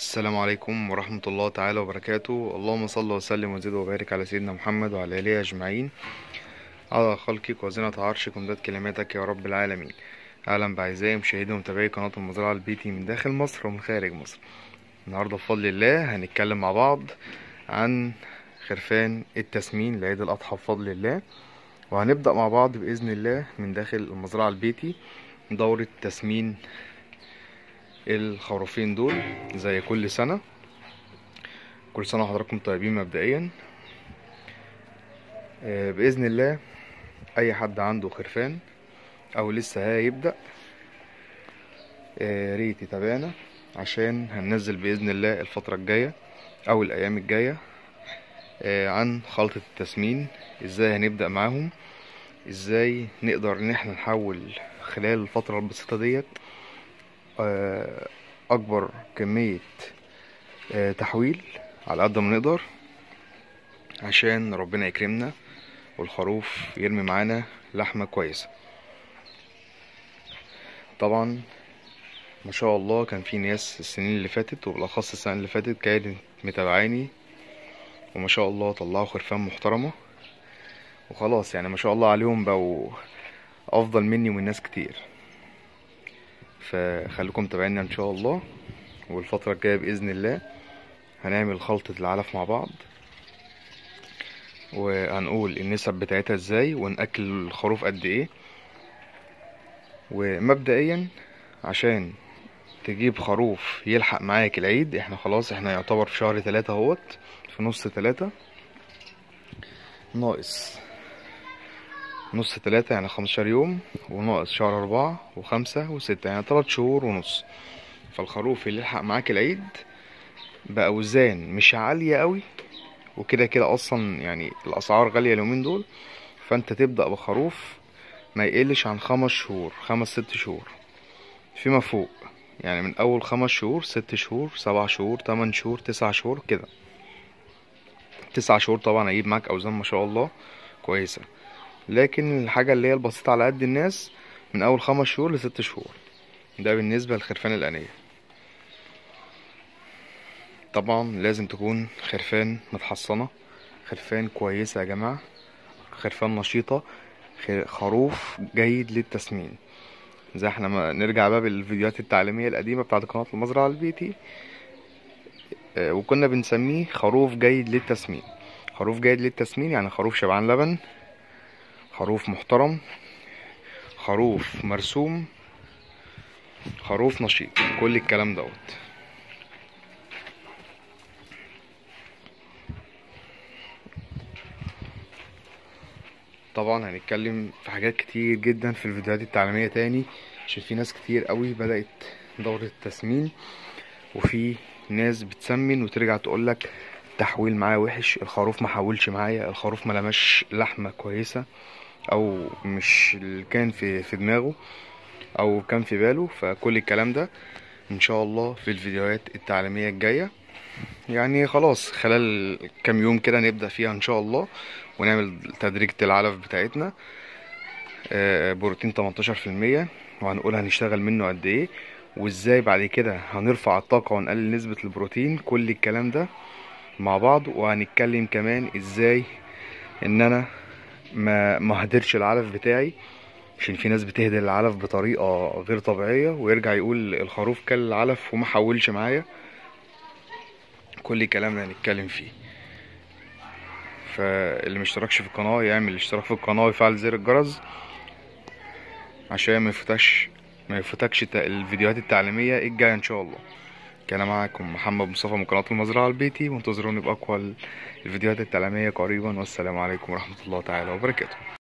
السلام عليكم ورحمة الله تعالى وبركاته اللهم صل وسلم وزد وبارك على سيدنا محمد وعلى آله أجمعين على خلقك وزنة عرشك ومداد كلماتك يا رب العالمين أهلا بأعزائي مشاهدي ومتابعي قناة المزرعة البيتي من داخل مصر ومن خارج مصر النهاردة بفضل الله هنتكلم مع بعض عن خرفان التسمين لعيد الأضحى بفضل الله وهنبدأ مع بعض بإذن الله من داخل المزرعة البيتي دورة تسمين الخروفين دول زي كل سنة كل سنة وحضراتكم طيبين مبدئيا آه، بإذن الله أي حد عنده خرفان أو لسه هيبدأ آه، ريت يتابعنا عشان هننزل بإذن الله الفترة الجاية أو الأيام الجاية آه، عن خلطة التسمين ازاي هنبدأ معاهم ازاي نقدر ان احنا نحول خلال الفترة البسيطة ديت آه، اكبر كمية آه، تحويل على قد ما نقدر عشان ربنا يكرمنا والخروف يرمي معانا لحمة كويسة طبعا ما شاء الله كان في ناس السنين اللي فاتت وبالاخص السنة اللي فاتت كانت متابعاني وما شاء الله طلعوا خرفان محترمة وخلاص يعني ما شاء الله عليهم بقوا افضل مني ومن ناس كتير فخليكم متابعينا ان شاء الله والفترة الجاية بإذن الله هنعمل خلطة العلف مع بعض وهنقول النسب بتاعتها ازاي ونأكل الخروف قد ايه ومبدئيا عشان تجيب خروف يلحق معاك العيد احنا خلاص احنا يعتبر في شهر تلاتة اهوت في نص تلاتة ناقص نص تلاتة يعني خمستاشر يوم وناقص شهر أربعة وخمسة وستة يعني تلات شهور ونص فالخروف اللي يلحق معاك العيد بأوزان مش عالية قوي وكده كده أصلا يعني الأسعار غالية اليومين دول فأنت تبدأ بخروف ما يقلش عن خمس شهور خمس ست شهور فيما فوق يعني من أول خمس شهور ست شهور سبع شهور تمن شهور تسع شهور كده تسع شهور طبعا هيجيب معاك أوزان ما شاء الله كويسة لكن الحاجة اللي هي البسيطة على قد الناس من أول خمس شهور لست شهور ده بالنسبة للخرفان الأنية طبعا لازم تكون خرفان متحصنة خرفان كويسة يا جماعة خرفان نشيطة خ- خروف جيد للتسمين زي احنا ما نرجع بقى بالفيديوهات التعليمية القديمة بتاعت قناة المزرعة البيتي آه، وكنا بنسميه خروف جيد للتسمين خروف جيد للتسمين يعني خروف شبعان لبن خروف محترم خروف مرسوم خروف نشيط كل الكلام دوت طبعا هنتكلم في حاجات كتير جدا في الفيديوهات التعليمية تاني عشان في ناس كتير قوي بدأت دورة التسمين وفي ناس بتسمن وترجع تقولك التحويل معايا وحش الخروف ما حولش معايا الخروف ما لمش لحمة كويسة او مش اللي كان في في دماغه او كان في باله فكل الكلام ده ان شاء الله في الفيديوهات التعليمية الجاية يعني خلاص خلال كام يوم كده نبدأ فيها ان شاء الله ونعمل تدريجة العلف بتاعتنا آه، بروتين 18% وهنقول هنشتغل منه قد ايه وازاي بعد كده هنرفع الطاقة ونقلل نسبة البروتين كل الكلام ده مع بعض وهنتكلم كمان ازاي ان انا ما ما هدرش العلف بتاعي عشان في ناس بتهدر العلف بطريقة غير طبيعية ويرجع يقول الخروف كل العلف وما حولش معايا كل الكلام ده هنتكلم فيه فاللي مشتركش في القناة يعمل اشتراك في القناة ويفعل زر الجرس عشان ما يفوتكش ما يفوتكش الت- الفيديوهات التعليمية الجاية ان شاء الله كان معاكم محمد مصطفى من قناة المزرعة البيتي وانتظروني بأقوى الفيديوهات التعليمية قريبا والسلام عليكم ورحمة الله تعالى وبركاته